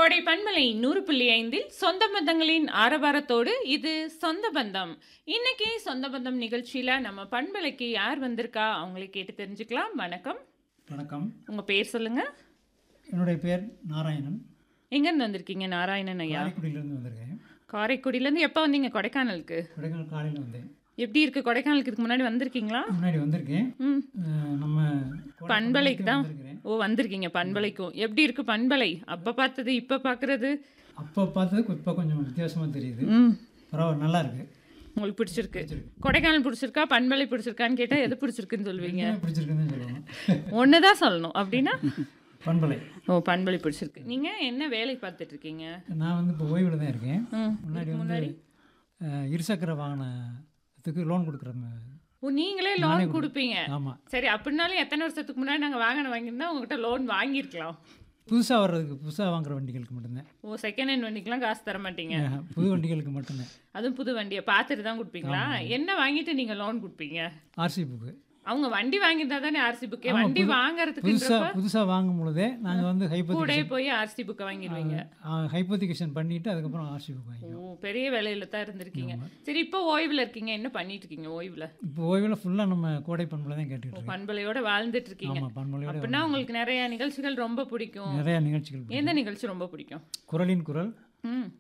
கோடை பண்பலை நூறு புள்ளி ஐந்தில் சொந்த பந்தங்களின் ஆரவாரத்தோடு இது சொந்த பந்தம் இன்னைக்கு சொந்த பந்தம் நிகழ்ச்சியில நம்ம பண்பலைக்கு யார் வந்திருக்கா அவங்களை கேட்டு தெரிஞ்சுக்கலாம் வணக்கம் வணக்கம் உங்க பேர் சொல்லுங்க என்னுடைய பேர் நாராயணன் எங்கேருந்து வந்திருக்கீங்க நாராயணன் ஐயா காரைக்குடியிலேருந்து வந்திருக்கேன் காரைக்குடியிலேருந்து எப்போ வந்தீங்க கொடைக்கானலுக்கு கொடைக்கானல் காலையில் வந்தேன் எப்படி இருக்கு கொடைக்கானலுக்கு இதுக்கு முன்னாடி வந்திருக்கீங்களா முன்னாடி வந்திருக்கேன் ம் அஹ் நம்ம கோடை பண்பலைக்கு தான் வந்திருக்கிறேன் ஓ வந்திருக்கீங்க பண்பலைக்கும் எப்படி இருக்கு பண்பலை அப்ப பார்த்தது இப்ப பார்க்கறது அப்போ பார்த்ததுக்கு இப்போ கொஞ்சம் வித்தியாசமாக தெரியுது ம் பரவாயில்ல நல்லா இருக்கு உங்களுக்கு பிடிச்சிருக்கு கொடைக்கானல் பிடிச்சிருக்கா பண்பலை பிடிச்சிருக்கான்னு கேட்டா எது பிடிச்சிருக்குன்னு சொல்வீங்க என்ன பிடிச்சிருக்குன்னு சொல்லணும் ஒன்று தான் சொல்லணும் அப்படின்னா பண்பலை ஓ பண்பலை பிடிச்சிருக்கு நீங்க என்ன வேலை பார்த்துட்டு இருக்கீங்க நான் வந்து இப்போ ஓய்வில் தான் இருக்கேன் ம் முன்னாடி வந்து அஹ், இருசக்கர வாகனத்துக்கு லோன் கொடுக்குற ஓ நீங்களே லோன் கொடுப்பீங்க ஆமாம் சரி அப்படின்னாலும் எத்தனை வருஷத்துக்கு முன்னாடி நாங்கள் வாகனம் வாங்கியிருந்தா உங்ககிட்ட லோன் வாங்கியிருக்கலாம் புதுசாக வர்றதுக்கு புதுசாக வாங்குற வண்டிகளுக்கு மட்டும்தான் ஓ செகண்ட் ஹேண்ட் வண்டிக்கெலாம் காசு தர மாட்டீங்க அஹ், புது வண்டிகளுக்கு மட்டும்தான் அதுவும் புது வண்டியை பார்த்துட்டு தான் கொடுப்பீங்களா என்ன வாங்கிட்டு நீங்கள் லோன் கொடுப்பீங்க ஆர்சி புக்கு அவங்க வண்டி வாங்கியிருந்தா தானே ஆர்சி புக்கே வண்டி வாங்குறதுக்கு புதுசாக புதுசாக வாங்கும் பொழுதே நாங்கள் வந்து ஹைப்போதி கூடயே போய் ஆர்சி புக்கை வாங்கிடுவீங்க ஹைப்போதிகேஷன் பண்ணிவிட்டு அதுக்கப்புறம் ஆர்சி புக் வாங்கி ஓ பெரிய வேலையில தான் இருந்திருக்கீங்க சரி இப்போ ஓய்வுல இருக்கீங்க என்ன பண்ணிட்டு இருக்கீங்க ஓய்வுல இப்போ ஓய்வில் ஃபுல்லாக நம்ம கோடை பண்பலை தான் கேட்டுக்கிட்டு இருக்கோம் பண்பலையோட வாழ்ந்துட்டு இருக்கீங்க ஆமாம் பண்பலையோட அப்படின்னா உங்களுக்கு நிறைய நிகழ்ச்சிகள் ரொம்ப பிடிக்கும் நிறையா நிகழ்ச்சிகள் பிடிக்கும். எந்த நிகழ்ச்சி ரொம்ப பிடிக்கும் குரலின் குரல் ம்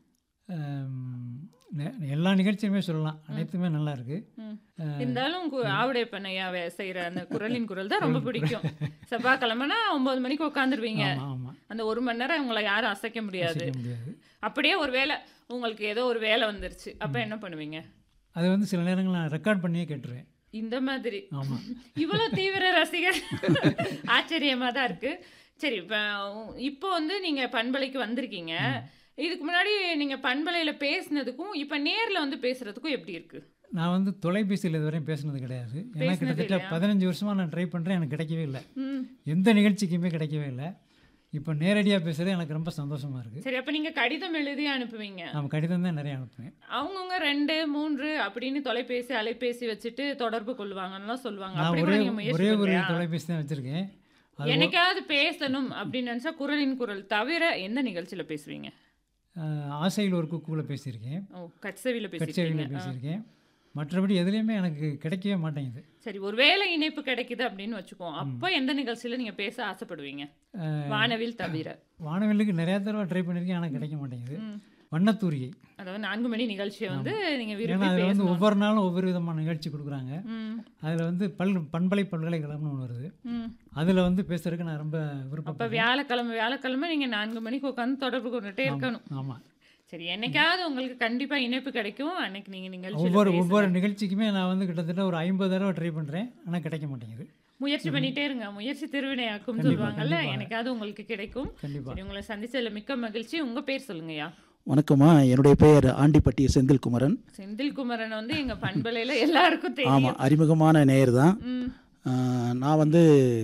ஆம், நெ- எல்லா நிகழ்ச்சியுமே சொல்லலாம் அனைத்துமே நல்லா இருக்கு ம். இருந்தாலும் கு- ஆவுடைய பண்ணையா வே- செய்யற அந்த குரலின் குரல் தான் ரொம்ப பிடிக்கும் செவ்வாய்க்கிழமைனா ஒன்பது மணிக்கு உட்காந்துருவீங்க ஆமாம் ஆமாம் அந்த ஒரு மணி நேரம் உங்களை யாரும் அசைக்க முடியாது செய்ய முடியாது அப்படியே ஒரு வேலை உங்களுக்கு ஏதோ ஒரு வேலை வந்துருச்சு அப்ப என்ன பண்ணுவீங்க அது வந்து சில நேரங்கள் நான் ரெக்கார்ட் பண்ணியே கேட்டுருவேன் இந்த மாதிரி ஆமாம் இவ்வளவு தீவிர ரசிகர் ஆச்சரியமா தான் இருக்கு சரி இப்போ இப்போ வந்து நீங்க பண்பலைக்கு வந்திருக்கீங்க இதுக்கு முன்னாடி நீங்க பண்பலையில பேசுனதுக்கும் இப்ப நேர்ல வந்து பேசுறதுக்கும் எப்படி இருக்கு நான் வந்து தொலைபேசியில் இதுவரையும் பேசுனது கிடையாது ஏன்னா கிட்டத்தட்ட பதினஞ்சு வருஷமாக நான் ட்ரை பண்ணுறேன் எனக்கு கிடைக்கவே இல்லை ம் எந்த நிகழ்ச்சிக்குமே கிடைக்கவே இல்லை இப்போ நேரடியாக பேசுகிறது எனக்கு ரொம்ப சந்தோஷமாக இருக்குது சரி அப்ப நீங்க கடிதம் எழுதி அனுப்புவீங்க நான் கடிதம் தான் நிறைய அனுப்புவேன் அவங்கவுங்க ரெண்டு மூன்று அப்படின்னு தொலைபேசி அலைபேசி வச்சுட்டு தொடர்பு கொள்வாங்கன்னு சொல்லுவாங்க நான் அப்படி ஒரே கூட நீங்க முயற்சி ஒரே ஒரு பண்றியா? தொலைபேசி தான் வச்சுருக்கேன் அது என்னைக்காவது பேசணும் அப்படின்னு நினைச்சா குரலின் குரல் தவிர எந்த நிகழ்ச்சியில பேசுவீங்க ஆஹ், ஆசையில் ஒரு குக்கூவில் பேசியிருக்கேன் ஓ கட்சவில பேசிருக்கீங்க கச்சேரியில் பேசியிருக்கேன் மற்றபடி எதுலேயுமே எனக்கு கிடைக்கவே மாட்டேங்குது சரி ஒரு வேலை இணைப்பு கிடைக்குது அப்படின்னு வச்சுக்கோம் அப்ப எந்த நிகழ்ச்சியில நீங்க பேச ஆசைப்படுவீங்க வானவில் தவிர வானவில்லுக்கு நிறையா தடவை ட்ரை பண்ணியிருக்கேன் ஆனால் கிடைக்க மாட்டேங்குது ம். வண்ணத்தூரிகை அதாவது நான்கு மணி நிகழ்ச்சியை வந்து நீங்க ஏன்னா விரும்பி அதில் வந்து பேசணும் ஒவ்வொரு நாளும் ஒவ்வொரு விதமான நிகழ்ச்சி கொடுக்குறாங்க ம், அதில் வந்து பல் பண்பலை பல்கலைக்கழகம்னு ஒன்று வருது ம். அதில் வந்து பேசுறதுக்கு நான் ரொம்ப அப்ப விருப்பம் வியாழக்கிழமை வியாழக்கிழமை நீங்க நான்கு மணிக்கு உட்காந்து தொடர்பு கொண்டுட்டே இருக்கணும் ஆமாம் சரி என்னைக்காவது உங்களுக்கு கண்டிப்பா இணைப்பு கிடைக்கும் அன்னைக்கு நீங்க நிகழ்ச்சி ஒவ்வொரு ஒவ்வொரு நிகழ்ச்சிக்குமே நான் வந்து கிட்டத்தட்ட ஒரு ஐம்பது தடவை ட்ரை பண்ணுறேன் ஆனால் கிடைக்க மாட்டேங்குது முயற்சி பண்ணிட்டே இருங்க முயற்சி திருவினையாக்கும் சொல்லுவாங்கல்ல எனக்காவது உங்களுக்கு கிடைக்கும் கண்டிப்பாக சரி உங்களை சந்திச்சதுல மிக்க மகிழ்ச்சி உங்க பேர் சொல்லுங்கய்யா வணக்கம்மா என்னுடைய பெயர் ஆண்டிப்பட்டி செந்தில்குமரன் செந்தில் குமரன் வந்து எங்க பண்பலையில எல்லாருக்கும் தெரியும் ஆமாம் அறிமுகமான நேயர் தான் ம், ஆஹ், நான் வந்து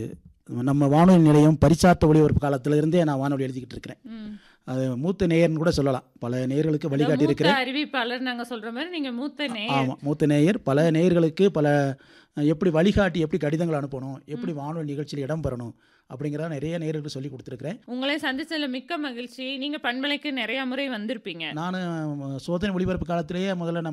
நம்ம வானொலி நிலையம் பரிசாத்த ஒளிபரப்பு காலத்துல இருந்தே நான் வானொலி எழுதிக்கிட்டு இருக்கிறேன் ம். அது மூத்த நேயர்னு கூட சொல்லலாம் பல நேயர்களுக்கு வழிகாட்டி மூத்த இருக்கிறேன் அறிவிப்பாளர் நாங்க சொல்ற மாதிரி நீங்க மூத்த நே ஆமாம் மூத்த நேயர் பல நேயர்களுக்கு பல அஹ், எப்படி வழிகாட்டி எப்படி கடிதங்கள் அனுப்பணும் எப்படி வானொலி நிகழ்ச்சியில் இடம் பெறணும் அப்படிங்கிறத நிறைய நேயர்களுக்கு சொல்லி கொடுத்துருக்கிறேன் உங்களை சந்திச்சதுல மிக்க மகிழ்ச்சி நீங்க பண்பலைக்கு நிறைய முறை வந்திருப்பீங்க நான் சோதனை ஒளிபரப்பு காலத்திலேயே முதல்ல நம்ம